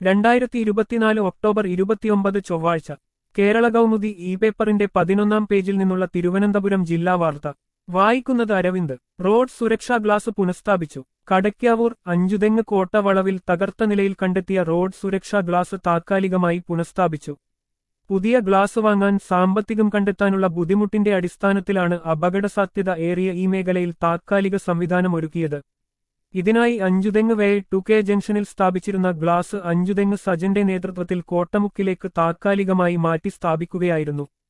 രണ്ടായിരത്തി ഇരുപത്തിനാല് ഒക്ടോബർ ഇരുപത്തിയൊമ്പത് ചൊവ്വാഴ്ച കേരള കൗമുദി ഇ പേപ്പറിന്റെ പതിനൊന്നാം പേജിൽ നിന്നുള്ള തിരുവനന്തപുരം ജില്ലാ വാർത്ത വായിക്കുന്നത് അരവിന്ദ് റോഡ് സുരക്ഷാ ഗ്ലാസ് പുനഃസ്ഥാപിച്ചു കടയ്ക്കാവൂർ അഞ്ചുതെങ്ങ് കോട്ട വളവിൽ തകർത്ത നിലയിൽ കണ്ടെത്തിയ റോഡ് സുരക്ഷാ ഗ്ലാസ് താത്കാലികമായി പുനഃസ്ഥാപിച്ചു പുതിയ ഗ്ലാസ് വാങ്ങാൻ സാമ്പത്തികം കണ്ടെത്താനുള്ള ബുദ്ധിമുട്ടിന്റെ അടിസ്ഥാനത്തിലാണ് അപകടസാധ്യത ഏറിയ ഈ മേഖലയിൽ താത്കാലിക സംവിധാനം ഒരുക്കിയത് ഇതിനായി അഞ്ചുതെങ്ങ് വേ ടു കെ ജംഗ്ഷനിൽ സ്ഥാപിച്ചിരുന്ന ഗ്ലാസ് അഞ്ചുതെങ്ങ് സജന്റെ നേതൃത്വത്തിൽ കോട്ടമുക്കിലേക്ക് താത്കാലികമായി മാറ്റി സ്ഥാപിക്കുകയായിരുന്നു